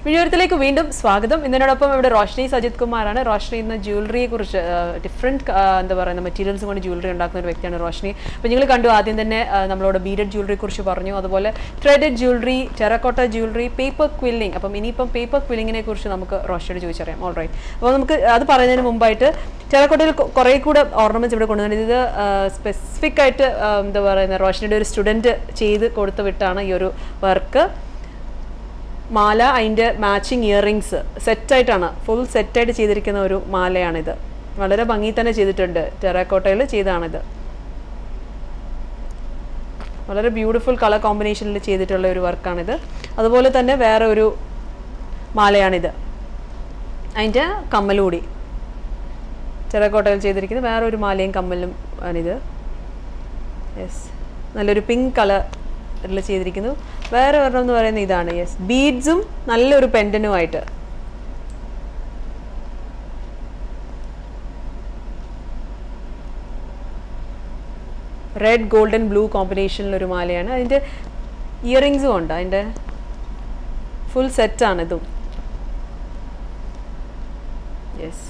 വിഴിയൂരത്തിലേക്ക് വീണ്ടും സ്വാഗതം ഇന്നോടൊപ്പം ഇവിടെ റോഷ്നി സജിത് കുമാറാണ് റോഷ്നി ഇന്ന് ജ്വല്ലറിയെ കുറിച്ച് ഡിഫറെൻറ്റ് എന്താ പറയുക മെറ്റീരിയൽസ് കൊണ്ട് ജ്വല്ലറി ഉണ്ടാക്കുന്ന ഒരു വ്യക്തിയാണ് റോഷ്നി അപ്പോൾ നിങ്ങൾ കണ്ടു ആദ്യം തന്നെ ആ, നമ്മളോട് ബീഡഡ് ജ്വല്ലറിയെ കുറിച്ച് പറഞ്ഞു അതുപോലെ threaded jewellery terracotta jewellery paper quilling അപ്പം ഇനിയിപ്പം പേപ്പർ ക്വില്ലിങ്ങിനെ കുറിച്ച് നമുക്ക് റോഷ്നിയോട് ചോദിച്ചറിയാം ഓൾ റൈറ്റ് അപ്പോൾ നമുക്ക് അത് പറയുന്നതിന് മുമ്പായിട്ട് ടെറക്കോട്ടയിൽ കൊ- കുറേ കൂടെ ഓർണമെന്റ്സ് ഇവിടെ കൊണ്ടുവന്നത് ഇത് സ്പെസിഫിക് ആയിട്ട് ആ, എന്താ പറയുന്നത് റോഷ്നിയുടെ ഒരു സ്റ്റുഡൻറ്റ് ചെയ്ത് കൊടുത്തു വിട്ടാണ് ഈ ഒരു വർക്ക് മാല അതിൻ്റെ മാച്ചിങ് ഇയറിങ്സ് സെറ്റായിട്ടാണ് ഫുൾ സെറ്റായിട്ട് ചെയ്തിരിക്കുന്ന ഒരു മാലയാണിത് വളരെ ഭംഗി തന്നെ ചെയ്തിട്ടുണ്ട് ടെറാക്കോട്ടയിൽ ചെയ്താണിത് വളരെ ബ്യൂട്ടിഫുൾ കളർ കോമ്പിനേഷനിൽ ചെയ്തിട്ടുള്ള ഒരു വർക്കാണിത് അതുപോലെ തന്നെ വേറെ ഒരു മാലയാണിത് അതിൻ്റെ കമ്മലൂടി ടെറാക്കോട്ടയിൽ ചെയ്തിരിക്കുന്ന വേറെ ഒരു മാലയും കമ്മലും ആണിത് യെസ് നല്ലൊരു പിങ്ക് കളറിൽ ചെയ്തിരിക്കുന്നു വേറെ ഒരെണ്ണം എന്ന് പറയുന്നത് ഇതാണ് യെസ് ബീഡ്സും നല്ലൊരു പെൻഡനുമായിട്ട് റെഡ് ഗോൾഡൻ ബ്ലൂ കോമ്പിനേഷനിലൊരു മാലയാണ് അതിൻ്റെ ഇയറിങ്സും ഉണ്ട് അതിൻ്റെ ഫുൾ സെറ്റാണ് ഇതും യെസ്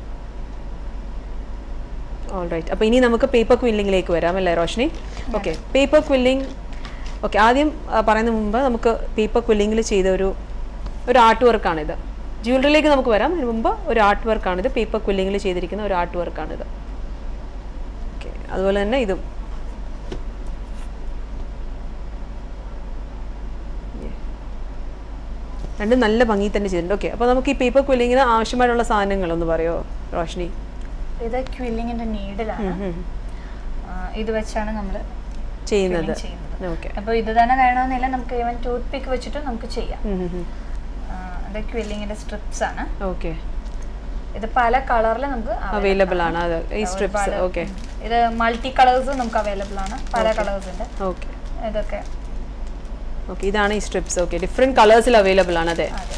ഓൾ റൈറ്റ് അപ്പോൾ ഇനി നമുക്ക് പേപ്പർ ക്വില്ലിങ്ങിലേക്ക് വരാം അല്ലേ Roshni okay paper quilling okay ആദ്യം ആ, പറയുന്ന മുമ്പ് നമുക്ക് പേപ്പർ ക്വില്ലിങ്ങിൽ ചെയ്ത ഒരു ഒരു ആർട്ട് വർക്കാണിത് ജ്വല്ലറിയിലേക്ക് നമുക്ക് വരാം അതിന് മുമ്പ് ഒരു ആർട്ട് വർക്കാണിത് പേപ്പർ ക്വില്ലിങ്ങിൽ ചെയ്തിരിക്കുന്ന ഒരു ആർട്ട് വർക്കാണിത് ഓക്കെ അതുപോലെ തന്നെ ഇതും രണ്ടും നല്ല ഭംഗി തന്നെ ചെയ്തിട്ടുണ്ട് ഓക്കെ അപ്പോൾ നമുക്ക് ഈ പേപ്പർ ക്വില്ലിങ്ങിന് ആവശ്യമായിട്ടുള്ള സാധനങ്ങളൊന്ന് പറയുമോ റോഷ്നി ഇത് ക്വില്ലിങ്ങിന്റെ നീഡിലാണ് ഇത് വെച്ചാണ് നമ്മൾ ചെയ്യുന്നത് ചെയ്യുന്നത് ഓക്കെ അപ്പോൾ ഇത് തന്നെ വേണമെന്നില്ല നമുക്ക് ഈവൻ ടൂത്ത് പിക്ക് വെച്ചിട്ട് നമുക്ക് ചെയ്യാം ആ, ഇത് ക്വില്ലിങ്ങിന്റെ സ്ട്രിപ്സ് ആണ് ഓക്കെ ഇത് പല കളറിൽ നമുക്ക് അവൈലബിൾ ആണ് അത് ഈ സ്ട്രിപ്സ് ഒരുപാട്, ഓക്കെ ഉം. ഇത് മൾട്ടി കളേഴ്സ് നമുക്ക് അവൈലബിൾ ആണ് പല കളേഴ്സ് ഉണ്ട് ഓക്കെ ഇതൊക്കെ ഓക്കെ ഇതാണ് ഈ സ്ട്രിപ്സ് ഓക്കെ ഡിഫറെൻറ്റ് കളേഴ്സിൽ അവൈലബിൾ ആണ് അതെ അതെ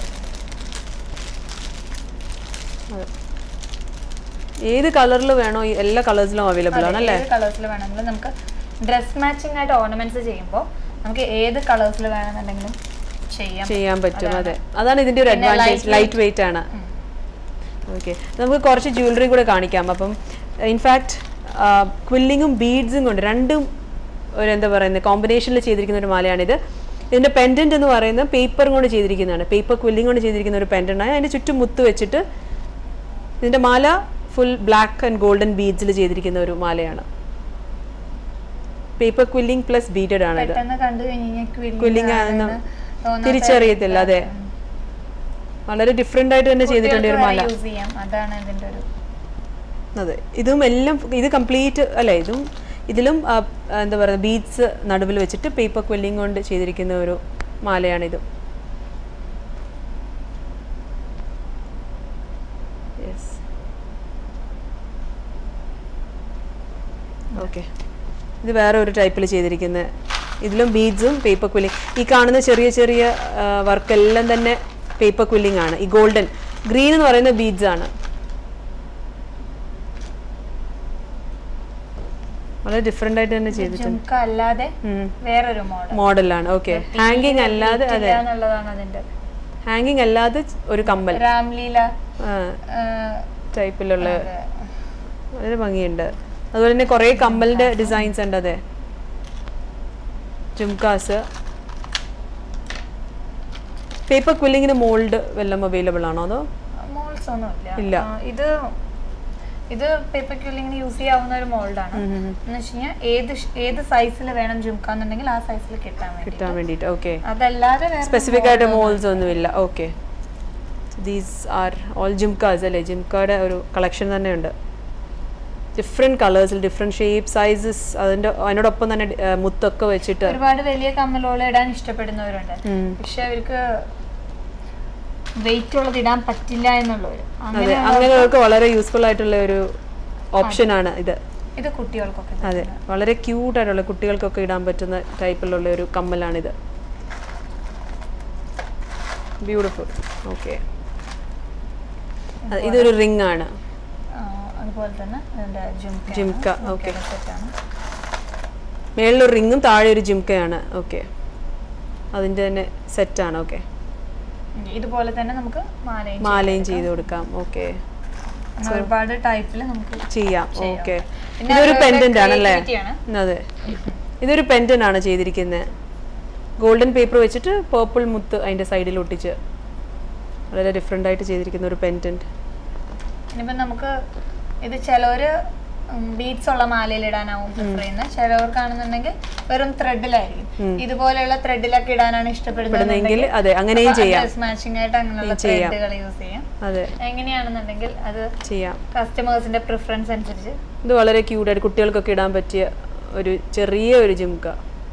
അതെ. ഏത് കളറിൽ വേണോ ഈ എല്ലാ കളേഴ്സിലും അവൈലബിൾ ആണ് അല്ലേ ഏത് കളേഴ്സിൽ വേണമെങ്കിലും നമുക്ക് ഡ്രസ് മാച്ചിങ് ആയിട്ട് ഓർണമെന്റ്സ് ചെയ്യുമ്പോൾ നമുക്ക് ഏത് കളേഴ്സിൽ വേണമെന്നുണ്ടെങ്കിലും ചെയ്യാം ചെയ്യാൻ പറ്റും അതെ അതാണ് ഇതിന്റെ ഒരു പിന്നെ അഡ്വാൻറ്റേജ് lightweight. ലൈറ്റ് വെയിറ്റ് ആണ് ഓക്കെ നമുക്ക് കുറച്ച് ജ്വല്ലറി കൂടെ കാണിക്കാം അപ്പം ഇൻഫാക്ട് ക്വില്ലിങ്ങും ബീഡ്സും കൊണ്ട് രണ്ടും ഒരു എന്താ പറയുന്നത് കോമ്പിനേഷനിൽ ചെയ്തിരിക്കുന്ന ഒരു മാലയാണിത് ഇതിന്റെ പെൻഡന്റ് എന്ന് പറയുന്നത് പേപ്പർ കൊണ്ട് ചെയ്തിരിക്കുന്നതാണ് പേപ്പർ ക്വില്ലിംഗ് കൊണ്ട് ചെയ്തിരിക്കുന്ന ഒരു പെൻഡന്റ് ആണ് അതിന്റെ ചുറ്റും മുത്ത് വെച്ചിട്ട് ഇതിന്റെ മാല ഫുൾ ബ്ലാക്ക് ആൻഡ് ഗോൾഡൻ ബീഡ്സിൽ ചെയ്തിരിക്കുന്ന ഒരു മാലയാണ് പേപ്പർ ക്വില്ലിംഗ് പ്ലസ് ബീഡഡ് ആണ് ഇത് പെട്ടെന്ന് കണ്ടു കഴിഞ്ഞാൽ Quilling ക്വില്ലിംഗ് ആണെന്ന് തിരിച്ചറിയത്തില്ല അതെ വളരെ ഡിഫറെന്റ് ആയിട്ട് തന്നെ ചെയ്തിട്ടുണ്ട് ഈ ഒരു മാല യൂസ് ചെയ്യാം അതാണ് ഇതിന്റെ ഒരു അതെ ഇതും എല്ലാം ഇത് കംപ്ലീറ്റ് അല്ലേ ഇതും ഇതിലും ആ, ആ, എന്താ പറയുക ബീഡ്സ് നടുവിൽ വെച്ചിട്ട് പേപ്പർ ക്വെല്ലിംഗ് കൊണ്ട് ചെയ്തിരിക്കുന്ന ഒരു മാലയാണിത് യെസ് ഓക്കെ ഇത് വേറെ ഒരു ടൈപ്പിൽ ചെയ്തിരിക്കുന്ന ഇതിലും ബീഡ്സും പേപ്പർ ക്വില്ലിംഗ് ഈ കാണുന്ന ചെറിയ ചെറിയ വർക്കെല്ലാം തന്നെ പേപ്പർ ക്വില്ലിംഗ് ആണ് ഈ ഗോൾഡൻ ഗ്രീൻ എന്ന് പറയുന്ന ബീഡ്സ് ആണ് വളരെ ഡിഫറെൻ്റ് ആയിട്ട് തന്നെ ചെയ്തിട്ടുണ്ട് ജുംക്ക അല്ലാതെ വേറൊരു മോഡൽ മോഡലാണ് ഓക്കെ ഹാങ്കിങ് അല്ലാതെ അതെ എന്നുള്ളതാണ് അതിന്റെ ഹാങ്കിങ് അല്ലാതെ ഒരു കമ്മൽ രാംലീല ആ, ടൈപ്പിലുള്ള അതെ. വളരെ ഭംഗിയുണ്ട് അതുപോലെ തന്നെ കുറേ കമ്മലിന്റെ ഡിസൈൻസ് ഉണ്ട് അതെ ജുംകാസ് പേപ്പർ ക്വില്ലിങ്ങിന് മോൾഡ് വല്ലതും അവൈലബിൾ ആണോ അതോ മോൾസ് ഒന്നും ഇല്ല. ഇല്ല ആ, ഇത് ഇത് പേപ്പർ ക്യൂലിങ്ങിന് യൂസ് ചെയ്യാവുന്ന ഒരു മോൾഡാണ് എന്ന് വെച്ച് കഴിഞ്ഞാൽ ഏത് ഷ്- ഏത് സൈസിൽ വേണം ജുംക്കാന്നുണ്ടെങ്കിൽ ആ സൈസിൽ കിട്ടാൻ വേണ്ടി കിട്ടാൻ വേണ്ടിയിട്ട് ഓക്കെ അതല്ലാതെ വേറെ സ്പെസിഫിക് ആയിട്ട് മോൾസ് ഒന്നുമില്ല okay these are all jhumkas അല്ലേ ജിംക്കയുടെ ഒരു കളക്ഷൻ തന്നെയുണ്ട് ഡിഫറെൻറ്റ് കളേഴ്സിൽ ഡിഫറെൻറ്റ് ഷേപ്പ് സൈസസ് അതിൻ്റെ അതിനോടൊപ്പം തന്നെ ഡി- ആ, മുത്തൊക്കെ വെച്ചിട്ട് ഒരുപാട് വലിയ കമ്മലോള് ഇടാൻ ഇഷ്ടപ്പെടുന്നവരുണ്ട് ഉം. പക്ഷെ അവർക്ക് വെയിറ്റ് ഉള്ളത് ഇടാൻ പറ്റില്ല എന്നുള്ളവര് അതെ അങ്ങനെ അങ്ങനെയുള്ളവർക്ക് വളരെ യൂസ്ഫുൾ ആയിട്ടുള്ള ഒരു ഓപ്ഷനാണ് ഇത് ഇത് കുട്ടികൾക്കൊക്കെ അതെ വളരെ ക്യൂട്ട് ആയിട്ടുള്ള കുട്ടികൾക്കൊക്കെ ഇടാൻ പറ്റുന്ന ടൈപ്പിലുള്ള ഒരു കമ്മലാണിത് ബ്യൂട്ടിഫുൾ ഓക്കെ ഇതൊരു റിംഗ് ആണ് ആ, അതുപോലെ തന്നെ ഇതിന്റെ ജിംക്ക ജിംക്ക, okay. സെറ്റാണ് മേളിലൊരു റിങ്ങും താഴെ ഒരു ജിംക്കയാണ് ഓക്കെ അതിൻ്റെ തന്നെ സെറ്റാണ് ഓക്കെ ഇതുപോലെ തന്നെ നമുക്ക് മാലയും മാലയും ചെയ്ത് കൊടുക്കാം ഓക്കെ അങ്ങനെ ഒരുപാട് ടൈപ്പിൽ നമുക്ക് ചെയ്യാം ചെയ്യാം. ഓക്കെ പിന്നെ ഇതൊരു അവരവരുടെ പെൻഡന്റ് ആണല്ലേ creativity ആണ്. അതെ ഇതൊരു പെൻഡന്റ് ആണ് ചെയ്തിരിക്കുന്നത് ഗോൾഡൻ പേപ്പർ വെച്ചിട്ട് പേർപ്പിൾ മുത്ത് അതിന്റെ സൈഡിൽ ഒട്ടിച്ച് വളരെ ഡിഫറെൻ്റ് ആയിട്ട് ചെയ്തിരിക്കുന്ന ഒരു പെൻഡന്റ് ഇനിയിപ്പം നമുക്ക് ഇത് ചിലവര് ബീഡ്സ് ഉള്ള മാലയിൽ ഇടാനാവും പ്രിഫർ ചെയ്യുന്നത് ചിലവർക്കാണെന്നുണ്ടെങ്കിൽ വെറും ത്രെഡിലായിരിക്കും ഇതുപോലെയുള്ള ത്രെഡിലൊക്കെ ഇടാനാണ് ഇടുന്നെങ്കിൽ അതെ അങ്ങനെയും ചെയ്യാം മാച്ചിങ് ആയിട്ട് അങ്ങനെയുള്ള ചെയ്യാം. ത്രെഡുകൾ യൂസ് ചെയ്യാം അതെ എങ്ങനെയാണെന്നുണ്ടെങ്കിൽ അത് ചെയ്യാം കസ്റ്റമേഴ്സിന്റെ പ്രിഫറൻസ് അനുസരിച്ച് ഇത് വളരെ ക്യൂട്ടായിട്ട് കുട്ടികൾക്കൊക്കെ ഇടാൻ പറ്റിയ ഒരു ചെറിയ ഒരു ജിംക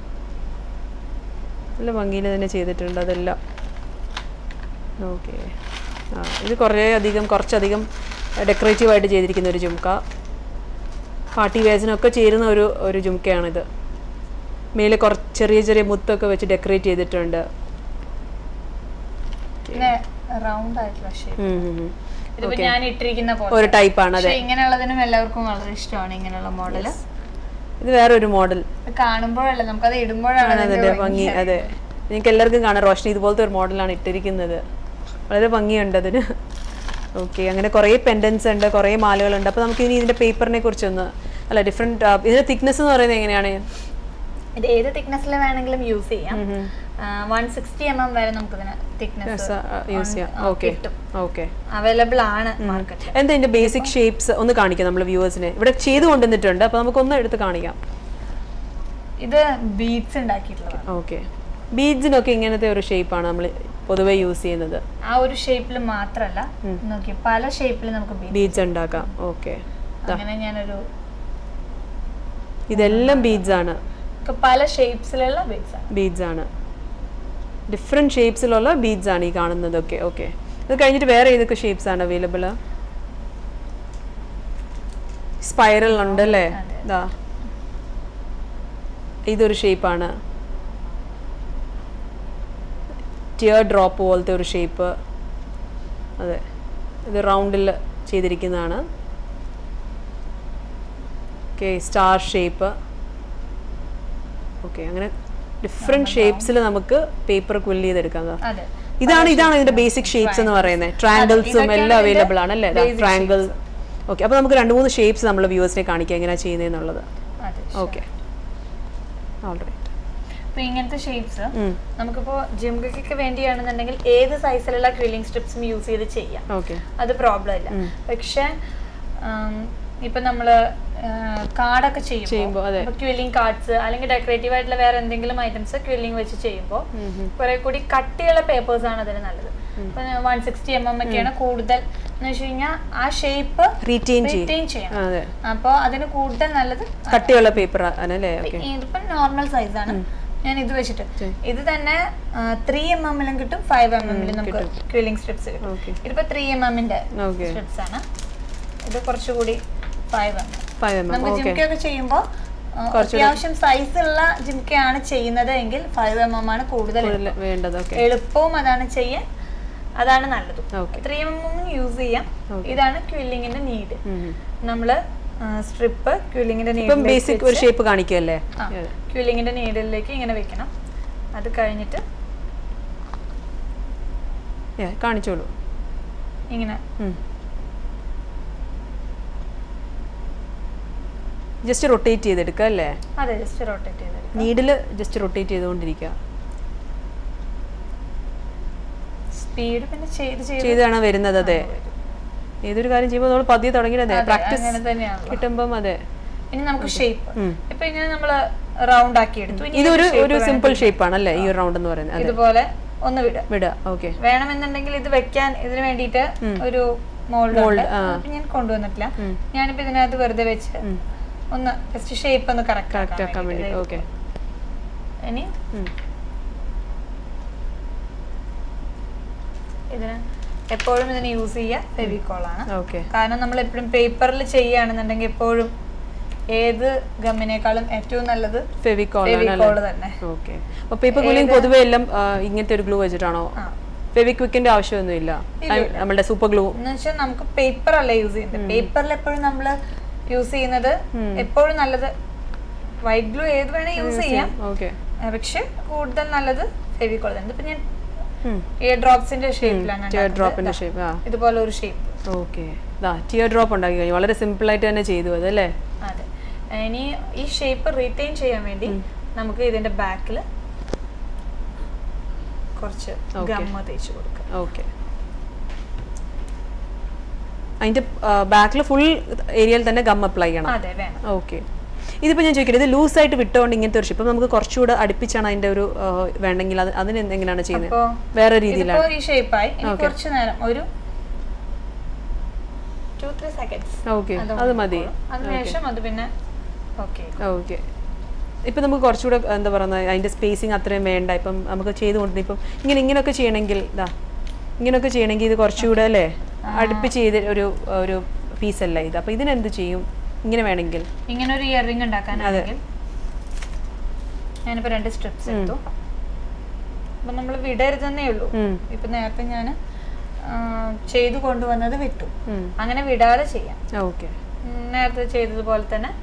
നല്ല ഭംഗിയിൽ തന്നെ ചെയ്തിട്ടുണ്ട് അതെല്ലാം ഓക്കെ ആ ഇത് കുറേ അധികം കുറച്ചധികം ഡെക്കറേറ്റീവ് ആയിട്ട് ചെയ്തിരിക്കുന്ന ഒരു ജുംക്ക പാർട്ടി വേസിനൊക്കെ ചേരുന്ന ഒരു ഒരു ജുംക്കയാണിത് മേലെ കുറച്ച് ചെറിയ ചെറിയ മുത്തൊക്കെ വെച്ച് ഡെക്കറേറ്റ് ചെയ്തിട്ടുണ്ട് പിന്നെ റൗണ്ട് ആയിട്ടുള്ള ഷേപ്പ് ഉം, ഉം, ഉം. ഇതിപ്പോ ഞാൻ ഇട്ടിരിക്കുന്ന പോലെ ഒരു ടൈപ്പാണ് അതെ പക്ഷെ ഇങ്ങനെയുള്ളതിനും എല്ലാവർക്കും വളരെ ഇഷ്ടമാണ് ഇങ്ങനെയുള്ള മോഡല് ഇത് വേറൊരു മോഡൽ കാണുമ്പോഴല്ല നമുക്കത് ഇടുമ്പോഴാണ് അതിന്റെ അതിന്റെ ഭംഗി അതെ നിങ്ങൾക്ക് എല്ലാവർക്കും കാണാം റോഷനി ഇതുപോലത്തെ ഒരു മോഡലാണ് ഇട്ടിരിക്കുന്നത് വളരെ ഭംഗിയുണ്ട് അതിന് ഓക്കെ അങ്ങനെ കുറേ പെൻഡൻസ് ഉണ്ട് കുറേ മാലകളുണ്ട് അപ്പോൾ നമുക്ക് ഇനി ഇതിന്റെ പേപ്പറിനെ കുറിച്ചൊന്ന് അല്ല ഡിഫറെൻറ്റ് ഇതിന്റെ തിക്നെസ് എന്ന് പറയുന്നത് എങ്ങനെയാണ് ഇത് ഏത് തിക്നെസ്സിൽ വേണമെങ്കിലും യൂസ് ചെയ്യാം വൺ സിക്സ്റ്റി എം എം വരെ നമുക്ക് ഇതിന് തിക്നെസ് യൂസ് ചെയ്യാം ഓക്കെ ഓക്കെ അവൈലബിൾ ആണ് മാർക്കറ്റിൽ എന്താ ഇതിന്റെ ബേസിക് ഷേപ്സ് ഒന്ന് കാണിക്കാം നമ്മൾ വ്യൂവേഴ്സിനെ ഇവിടെ ചെയ്ത് കൊണ്ടുവന്നിട്ടുണ്ട് അപ്പോൾ നമുക്കൊന്ന് എടുത്ത് കാണിക്കാം ഇത് ബീഡ്സ് ഉണ്ടാക്കിയിട്ടുള്ളതാണ് ഓക്കെ ബീഡ്സിനൊക്കെ ഇങ്ങനത്തെ ഒരു ഷേപ്പാണ് നമ്മൾ പൊതുവേ യൂസ് ചെയ്യുന്നത് ആ ഒരു ഷേപ്പിൽ മാത്രമല്ല നോക്കി പല ഷേപ്പിൽ നമുക്ക് ബീഡ് ബീഡ്സ് ഉണ്ടാക്കാം ഓക്കെ അങ്ങനെ ഞാനൊരു ഇതെല്ലാം ബീഡ്സ് ആണ് ഒക്കെ പല ഷേപ്സിലുള്ള ബീഡ്സ് ആണ് ബീഡ്സ് ആണ് ഡിഫറെൻറ്റ് ഷേപ്സിലുള്ള ബീഡ്സ് ആണ് ഈ കാണുന്നതൊക്കെ ഓക്കെ ഇത് കഴിഞ്ഞിട്ട് വേറെ ഏതൊക്കെ ഷേപ്സ് ആണ് അവൈലബിൾ സ്പൈറൽ ഉണ്ട് അല്ലേ ഇതാ ഇതൊരു ഷേപ്പാണ് ടിയർ ഡ്രോപ്പ് പോലത്തെ ഒരു ഷേപ്പ് അതെ ഇത് റൗണ്ടിൽ ചെയ്തിരിക്കുന്നതാണ് ഓക്കെ സ്റ്റാർ ഷേപ്പ് ഓക്കെ അങ്ങനെ ഡിഫറെൻറ്റ് ഷേപ്സിൽ നമുക്ക് പേപ്പർ ക്വിൽ ചെയ്തെടുക്കാം ദാ. അതെ ഇതാണ് ഇതാണ് ഇതിന്റെ ബേസിക് ഷേപ്സ് എന്ന് പറയുന്നത് ട്രാങ്കിൾസും എല്ലാം അവൈലബിൾ ആണ് അല്ലേ ട്രാങ്കിൾ ഓക്കെ അപ്പോൾ നമുക്ക് രണ്ട് മൂന്ന് ഷേപ്സ് നമ്മൾ വ്യൂവേഴ്സിനെ കാണിക്കാം എങ്ങനെയാണ് ചെയ്യുന്നതെന്നുള്ളത് അതെ ഓക്കെ ഓൾറൈറ്റ് അപ്പൊ ഇങ്ങനത്തെ ഷേപ്സ് നമുക്കിപ്പോ ജിംകൊക്കെ വേണ്ടിയാണെന്നുണ്ടെങ്കിൽ ഏത് സൈസിലുള്ള ക്രില്ലിംഗ് സ്ട്രിപ്സും യൂസ് ചെയ്ത് ചെയ്യാം ഓക്കെ അത് പ്രോബ്ലം ഇല്ല പക്ഷെ ഇപ്പൊ നമ്മള് കാർഡൊക്കെ ചെയ്യുമ്പോ, ചെയ്യുമ്പോൾ അതെ. ക്വില്ലിംഗ് കാർഡ്സ് അല്ലെങ്കിൽ ഡെക്കറേറ്റീവ് ആയിട്ടുള്ള വേറെ എന്തെങ്കിലും ഐറ്റംസ് ക്വില്ലിംഗ് വെച്ച് ചെയ്യുമ്പോൾ കുറെ കൂടി കട്ടിയുള്ള പേപ്പേഴ്സ് ആണ് അതിന് നല്ലത് ഇപ്പൊ വൺ സിക്സ്റ്റി എം എം ഒക്കെയാണ് കൂടുതൽ എന്ന് വെച്ച് കഴിഞ്ഞാൽ ആ ഷേപ്പ് റീറ്റെയിൻ ചെയ്യും റിറ്റെയിൻ ചെയ്യണം അതെ അപ്പോൾ അതിന് കൂടുതൽ നല്ലത് കട്ടിയുള്ള പേപ്പർ ആണല്ലേ ഓക്കെ ഇതിപ്പോ നോർമൽ സൈസ് ആണ് ഞാൻ ഇത് വെച്ചിട്ട് ഇത് തന്നെ ത്രീ എം എമ്മിലും കിട്ടും ഫൈവ് എം എമ്മിലും നമുക്ക് ക്വില്ലിംഗ് സ്ട്രിപ്സ് കിട്ടും ഓക്കെ ഇതിപ്പോ ത്രീ എം എമ്മിന്റെ ഓക്കെ സ്ട്രിപ്സ് ആണ് ഇത് കുറച്ചുകൂടി five M M five M M നമുക്ക് ഓക്കെ ജിംക്കയൊക്കെ ചെയ്യുമ്പോൾ അത്യാവശ്യം സൈസ് ഉള്ള ജിംക്കയാണ് ചെയ്യുന്നത് എങ്കിൽ ഫൈവ് എം എം ആണ് കൂടുതൽ എളുപ്പം. വേണ്ടത് ഓക്കെ എളുപ്പവും അതാണ് ചെയ്യാൻ അതാണ് നല്ലത് okay three M M use ചെയ്യാം ഇതാണ് ക്വില്ലിങ്ങിന്റെ നീഡ് നമ്മള് സ്ട്രിപ്പ് ക്വില്ലിങ്ങിന്റെ ഇപ്പം നീഡ് ബേസിക് ഒരു ഷേപ്പ് കാണിക്കല്ലേ ആ ക്യൂലിങ്ങിന്റെ നീഡിലേക്ക് ഇങ്ങനെ വെക്കണം അത് കഴിഞ്ഞിട്ട് Yeah, കാണിച്ചോളൂ ഇങ്ങനെ ജസ്റ്റ് റൊട്ടേറ്റ് ചെയ്തെടുക്കുക അല്ലേ അതെ ജസ്റ്റ് റൊട്ടേറ്റ് ചെയ്തെടുക്കാം നീഡിൽ ജസ്റ്റ് റൊട്ടേറ്റ് ചെയ്തുകൊണ്ടിരിക്കുക സ്പീഡ് പിന്നെ ചെയ്ത് ചെയ്ത് ചെയ്താണ് വരുന്നത് അതെ ഏതൊരു കാര്യം ചെയ്യുമ്പോൾ നമ്മൾ പതിയെ തുടങ്ങിയിട്ടേ അതെ, പ്രാക്ടീസ് അങ്ങനെ തന്നെയാണല്ലോ കിട്ടുമ്പം അതെ ഇനി നമുക്ക് ഷേപ്പ് ഉം. ഇപ്പൊ ഇങ്ങനെ നമ്മള് റൗണ്ട് ആക്കി എടുത്തു ഇനി ഇതൊരു shape ഒരു വേണം. സിമ്പിൾ ഷേപ്പ് ആണല്ലേ ഈ റൗണ്ട് എന്ന് പറയുന്നത് അതെ ഇതുപോലെ ഒന്ന് വിടുക വിടുക ഓക്കെ വേണമെന്നുണ്ടെങ്കിൽ ഇത് വെക്കാൻ ഇതിന് വേണ്ടിയിട്ട് ഒരു മോൾഡ് ഉണ്ട് അപ്പൊ ഞാൻ കൊണ്ടുവന്നിട്ടില്ല ഞാനിപ്പോ ഇതിനകത്ത് വെറുതെ വെച്ച് ഒന്ന് ജസ്റ്റ് ഷേപ്പ് ഒന്ന് കറക്റ്റ് കറക്റ്റ് ആക്കാൻ വേണ്ടി ഓക്കെ ഇനി ഇതിന് എപ്പോഴും ഇതിന് യൂസ് ചെയ്യുക ഫെവിക്കോൾ ആണ് ഓക്കെ കാരണം നമ്മൾ എപ്പോഴും പേപ്പറിൽ ചെയ്യുകയാണെന്നുണ്ടെങ്കിൽ എപ്പോഴും ഏത് ഗമ്മിനേക്കാളും ഏറ്റവും നല്ലത് ഫെവിക്കോൾ ആണ് ഫെവിക്കോൾ അല്ലേ തന്നെ ഓക്കെ അപ്പോൾ പേപ്പർ കൂളിംഗ് പൊതുവെ എല്ലാം ആ, ഇങ്ങനത്തെ ഒരു ഗ്ലൂ വെച്ചിട്ടാണോ ആ. ഫെവിക്വിക്കിന്റെ ആവശ്യമൊന്നുമില്ല നമ്മുടെ സൂപ്പർ ഗ്ലൂ എന്ന് വെച്ചാൽ നമുക്ക് പേപ്പർ അല്ല യൂസ് ചെയ്യുന്നത് പേപ്പറിൽ എപ്പോഴും നമ്മൾ യൂസ് ചെയ്യുന്നത് എപ്പോഴും നല്ലത് വൈറ്റ് ഗ്ലൂ ഏത് വേണേ യൂസ് ചെയ്യാം ഓക്കെ ആ, പക്ഷെ കൂടുതൽ നല്ലത് ഫെവിക്കോൾ തന്നെ ഇപ്പം ഞാൻ ഇയർ ഡ്രോപ്സിന്റെ ഷേപ്പിലാണ് ടിയർ ഡ്രോപ്പിന്റെ ഷേപ്പ് ആ ഇതുപോലെ ഒരു ഷേപ്പ് ഓക്കെ ഇതാ ടിയർ ഡ്രോപ്പ് ഉണ്ടാക്കി കഴിഞ്ഞു വളരെ സിമ്പിൾ ആയിട്ട് തന്നെ ചെയ്തു അത് അല്ലേ അതെ ഇനി ഈ ഷേപ്പ് റീറ്റെയിൻ ചെയ്യാൻ വേണ്ടി നമുക്ക് ഇതിന്റെ ബാക്കിൽ കുറച്ച് Okay. ഗമ്മ തേച്ച് കൊടുക്കാം ഓക്കെ അതിന്റെ ബാക്കിൽ ഫുൾ ഏരിയയിൽ തന്നെ ഗം അപ്ലൈ ചെയ്യണം അതെ വേണം ഓക്കെ ഇതിപ്പോൾ ഞാൻ ചോദിക്കട്ടെ ഇത് ലൂസായിട്ട് വിട്ടുകൊണ്ട് ഇങ്ങനത്തെ ഒരു ഷേപ്പ് നമുക്ക് കുറച്ചുകൂടെ അടുപ്പിച്ചാണ് അതിന്റെ ഒരു ആ, വേണമെങ്കിൽ അത് അതിന് എങ്ങനെയാണ് ചെയ്യുന്നത് അപ്പോ വേറെ ഇതിപ്പോ രീതിയിലാണ് ഈ ഷേപ്പായി ഇനി കുറച്ച് നേരം ഒരു ടു ത്രീ സെക്കൻഡ്സ് ഓക്കെ അത് മതി അതിനുശേഷം അത് പിന്നെ ഓക്കെ ഓക്കെ ഇപ്പം നമുക്ക് കുറച്ചുകൂടെ എന്താ പറയുന്നത് അതിൻ്റെ സ്പേസിങ് അത്രയും വേണ്ട ഇപ്പം നമുക്ക് ചെയ്തുകൊണ്ട് ഇപ്പം ഇങ്ങനെ ഇങ്ങനെയൊക്കെ ചെയ്യണമെങ്കിൽ ഇതാ ഇങ്ങനെയൊക്കെ ചെയ്യണമെങ്കിൽ ഇത് കുറച്ചുകൂടെ അല്ലേ അടുപ്പിച്ച് ചെയ്ത് ഒരു ഒരു പീസല്ല ഇത് അപ്പം ഇതിനെന്ത് ചെയ്യും ഇങ്ങനെ വേണമെങ്കിൽ ഇങ്ങനെ ഒരു ഇയർ റിംഗ് ഉണ്ടാക്കാനാണെങ്കിൽ ഞാനിപ്പോ രണ്ട് സ്ട്രിപ്സ് എടുത്തു അപ്പൊ നമ്മൾ വിടരുതെന്നേ ഉള്ളൂ ഉം. ഇപ്പൊ നേരത്തെ ഞാൻ ചെയ്തു കൊണ്ടുവന്നത് വിട്ടു ഉം. അങ്ങനെ വിടാതെ ചെയ്യാം ഓക്കെ ഉം, നേരത്തെ ചെയ്തതുപോലെ തന്നെ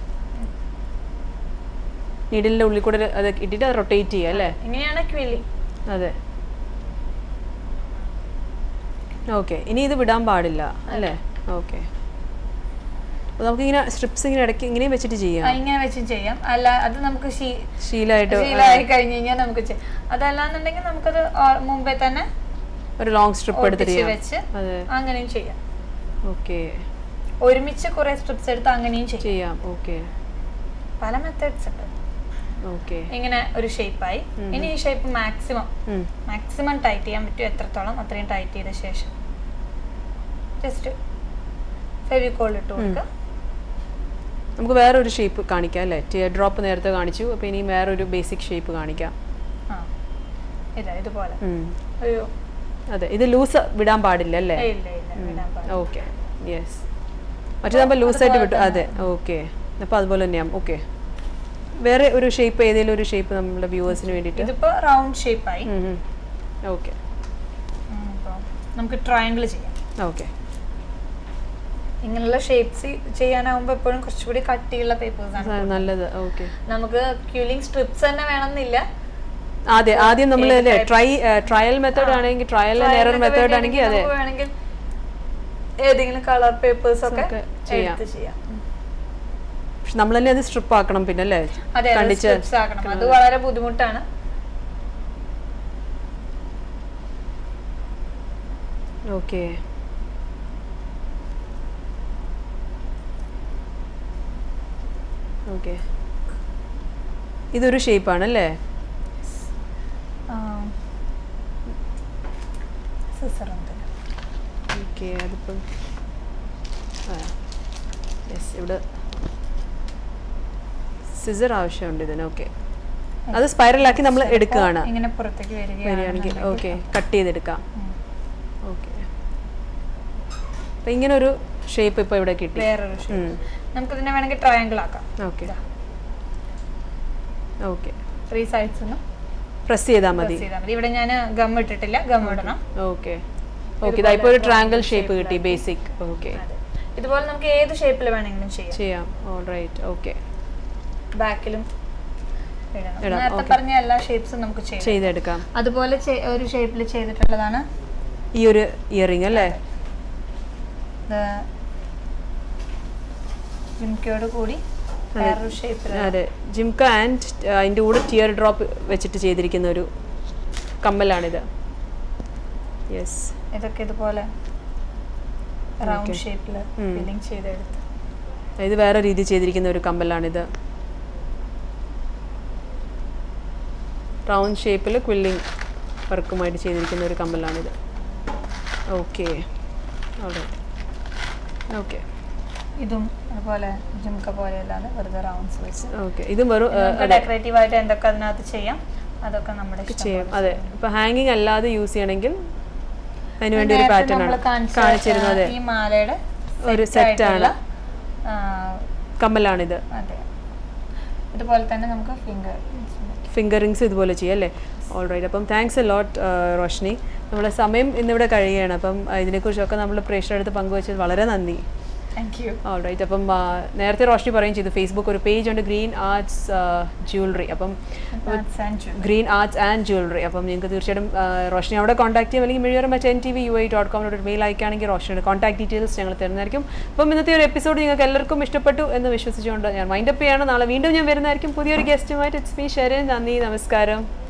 നീഡിലിൻ്റെ ഉള്ളിൽ കൂടെ അത് ഇട്ടിട്ട് അത് റൊട്ടേറ്റ് ചെയ്യുക അല്ലേ ഇങ്ങനെയാണ് ക്വില്ലിങ് അതെ ഓക്കെ ഇനി ഇത് വിടാൻ പാടില്ല അല്ലേ ഓക്കെ അപ്പോൾ നമുക്കിങ്ങനെ സ്ട്രിപ്സ് ഇങ്ങനെ ഇടയ്ക്ക് ഇങ്ങനെയും വെച്ചിട്ട് ചെയ്യാം ഇങ്ങനെ വെച്ചും ചെയ്യാം അല്ല അത് നമുക്ക് ശീ- ശീലമായിട്ട് ശീലമായി കഴിഞ്ഞ് കഴിഞ്ഞാൽ നമുക്ക് ചെയ്യാം അതല്ലാന്നുണ്ടെങ്കിൽ നമുക്കത് ഓ- മുമ്പേ തന്നെ ഒരു ലോങ് സ്ട്രിപ്പ് എടുത്തിട്ട് ഒട്ടിച്ച് ചെയ്യാം വെച്ച് അതെ അങ്ങനെയും ചെയ്യാം ഓക്കെ ഒരുമിച്ച് കുറെ സ്ട്രിപ്സ് എടുത്ത് അങ്ങനെയും ചെയ്യാം ചെയ്യാം ഓക്കെ പല മെത്തേഡ്സ് ഉണ്ട് ഓക്കെ ഇങ്ങനെ ഒരു ഷേപ്പായി ഇനി ഈ ഷേപ്പ് മാക്സിമം മാക്സിമം ടൈറ്റ് ചെയ്യാൻ പറ്റും എത്രത്തോളം അത്രയും ടൈറ്റ് ചെയ്ത ശേഷം ജസ്റ്റ് ഫെവിക്കോൾ ഇട്ട് കൊടുക്കുക നമുക്ക് വേറൊരു ഷേപ്പ് കാണിക്കാം അല്ലേ ടിയർ ഡ്രോപ്പ് നേരത്തെ കാണിച്ചു അപ്പോൾ ഇനി വേറൊരു ബേസിക് ഷേപ്പ് കാണിക്കാം ആ ഇതാ ഇതുപോലെ ഉം. ഒരു അതെ ഇത് ലൂസ് വിടാൻ പാടില്ല അല്ലേ ഏയ് ഇല്ല ഇല്ല വിടാൻ പാടില്ല. ഓക്കെ യെസ് മറ്റേതാകുമ്പോൾ ലൂസായിട്ട് വിട്ടു അതെ ഓക്കെ അപ്പോൾ അതുപോലെ തന്നെയാണ് ഓക്കെ വേറെ ഒരു ഷേപ്പ് ഏതെങ്കിലും ഒരു ഷേപ്പ് നമ്മുടെ വ്യൂവേഴ്സിന് വേണ്ടിയിട്ട് ഇതിപ്പോ റൗണ്ട് ഷേപ്പായി ഓക്കെ അപ്പോൾ നമുക്ക് ട്രയാങ്കിൾ ചെയ്യാം ഓക്കെ ഇങ്ങനെയുള്ള ഷേപ്സ് ചെയ്യാനാവുമ്പോൾ എപ്പോഴും കുറച്ചുകൂടി കട്ടിയുള്ള പേപ്പേഴ്സ് ആണ് നല്ലത് ഓക്കെ നമുക്ക് ക്യൂലിംഗ് സ്ട്രിപ്സ് തന്നെ വേണമെന്നില്ല അതെ ആദ്യം നമ്മൾ അല്ലേ ട്രൈ ട്രയൽ മെത്തേഡ് ആണെങ്കിൽ ട്രയൽ ആൻഡ് എറർ മെത്തേഡ് ആണെങ്കിൽ അതെ നമുക്ക് വേണമെങ്കിൽ ഏതെങ്കിലും കളർ പേപ്പേഴ്സ് ഒക്കെ ഒക്കെ ചെയ്യാം. എടുത്ത് ചെയ്യാം പക്ഷെ നമ്മൾ തന്നെ അത് സ്ട്രിപ്പ് ആക്കണം പിന്നെ അല്ലേ അതെ കണ്ടിച്ച് സ്ട്രിപ്സ് ആക്കണം അത് വളരെ ബുദ്ധിമുട്ടാണ് ഓക്കെ ഓക്കെ ഇതൊരു ഷേപ്പാണ് അല്ലേ സിസർ ഉണ്ട് ഓക്കെ അതിപ്പം ആ യെസ് ഇവിടെ സിസർ ആവശ്യമുണ്ട് ഇതിന് ഓക്കെ അത് സ്പൈറലാക്കി നമ്മൾ എടുക്കുകയാണ് ഇങ്ങനെ പുറത്തേക്ക് വരികയാണെങ്കിൽ വരികയാണെങ്കിൽ ഓക്കെ കട്ട് ചെയ്തെടുക്കാം ഓക്കെ അപ്പം ഇങ്ങനെ ഒരു ഷേപ്പ് ഇപ്പോൾ ഇവിടെ കിട്ടി വേറൊരു ഷേപ്പ് നമുക്ക് ഇതിനെ വേണമെങ്കിൽ ട്രയാങ്കിൾ ആക്കാം ഓക്കെ ഓക്കെ ത്രീ സൈഡ്സ് ഒന്നും പ്രസ് ചെയ്താൽ മതി ചെയ്താൽ മതി ഇവിടെ ഞാൻ ഗം ഇട്ടിട്ടില്ല ഗം ഇടണം ഓക്കെ ഓക്കെ ഇതാ ഇപ്പോൾ ഒരു ട്രാങ്കിൾ ഷേപ്പ് കിട്ടി ബേസിക് ഓക്കെ അതെ ഇതുപോലെ നമുക്ക് ഏത് ഷേപ്പിൽ വേണമെങ്കിലും ചെയ്യാം ചെയ്യാം ഓൾ റൈറ്റ് ഓക്കെ ബാക്കിലും ഇടണം ഇടാം, നേരത്തെ പറഞ്ഞ എല്ലാ ഷേപ്സും നമുക്ക് ചെയ്യാം ചെയ്തെടുക്കാം അതുപോലെ ചെ- ഒരു ഷേപ്പിൽ ചെയ്തിട്ടുള്ളതാണ് ഈ ഒരു ഇയറിംഗ് അല്ലേ ജിംക്കയോട് കൂടി വേറൊരു ഷേപ്പിൽ അതെ ജിംക ആൻഡ് അതിൻ്റെ കൂടെ ടിയർ ഡ്രോപ്പ് വെച്ചിട്ട് ചെയ്തിരിക്കുന്ന ഒരു കമ്മലാണിത് യെസ് ഇതൊക്കെ ഇതുപോലെ റൗണ്ട് ഷേപ്പിൽ ഫില്ലിങ് ചെയ്തെടുത്ത് ഇത് വേറെ രീതി ചെയ്തിരിക്കുന്ന ഒരു കമ്മലാണിത് റൗണ്ട് ഷേപ്പിൽ ക്വില്ലിങ് വർക്കുമായിട്ട് ചെയ്തിരിക്കുന്ന ഒരു കമ്മലാണിത് ഓക്കെ ഓക്കെ ഇതും അതുപോലെ ജിംക്ക പോലെ അല്ലാതെ വെറുതെ റൗണ്ട്സ് വെച്ച് ഓക്കെ ഇതും വെറും ആ, നമുക്ക് ഡെക്കറേറ്റീവ് ആയിട്ട് എന്തൊക്കെ അതിനകത്ത് ചെയ്യാം അതൊക്കെ നമ്മുടെ ഇഷ്ടം ചെയ്യാം അതെ ഇപ്പൊ ഹാങ്ങിങ് അല്ലാതെ യൂസ് ചെയ്യണമെങ്കിൽ അതിന് വേണ്ടി ഒരു നേരത്തെ പാറ്റേൺ നമ്മള് ആണ് കാണിച്ച, കാണിച്ചിരുന്നത് ആ, ഈ മാലയുടെ ഒരു set set ആയിട്ടുള്ള, ആണ്. ആ, കമ്മലാണിത് അതെ ഇതുപോലെ തന്നെ നമുക്ക് ഫിംഗർ ഫിംഗറിങ്സ് ഇതുപോലെ ചെയ്യാം അല്ലേ ഓൾ റൈറ്റ് അപ്പം താങ്ക്സ് എ ലോട്ട് റോഷ്നി നമ്മുടെ സമയം ഇന്നിവിടെ കഴിയുകയാണ് അപ്പം ആ, ഇതിനെക്കുറിച്ചൊക്കെ നമ്മൾ പ്രേക്ഷകരുടെ അടുത്ത് പങ്കുവച്ചത് വളരെ നന്ദി താങ്ക് യു റൈറ്റ് അപ്പം ആ, നേരത്തെ റോഷ്നി പറയുകയും ചെയ്തു ഫേസ്ബുക്ക് ഒരു പേജ് ഉണ്ട് ഗ്രീൻ ആർട്സ് ജ്വല്ലറി അപ്പം ഗ്രീൻ ആർട്സ് ആൻഡ് ജ്വല്ലറി അപ്പം നിങ്ങൾക്ക് തീർച്ചയായിട്ടും ആ, റോഷ്നി അവിടെ കോൺടാക്ട് ചെയ്യാം അല്ലെങ്കിൽ മിഴിയർ മറ്റ് N T V U I dot കോമിലോട്ട് ഒരു മെയിൽ അയക്കുകയാണെങ്കിൽ റോഷനിയുടെ കോൺടാക്ട് ഡീറ്റെയിൽസ് ഞങ്ങൾ തരുന്നതായിരിക്കും അപ്പം ഇന്നത്തെ ഒരു എപ്പിസോഡ് നിങ്ങൾക്ക് എല്ലാവർക്കും ഇഷ്ടപ്പെട്ടു എന്ന് വിശ്വസിച്ചുകൊണ്ട് ഞാൻ മൈൻഡപ്പ് ചെയ്യാണ് നാളെ വീണ്ടും ഞാൻ വരുന്നതായിരിക്കും പുതിയൊരു ഗസ്റ്റുമായിട്ട് ഇറ്റ്സ് മീ ഷെരൻ നന്ദി നമസ്കാരം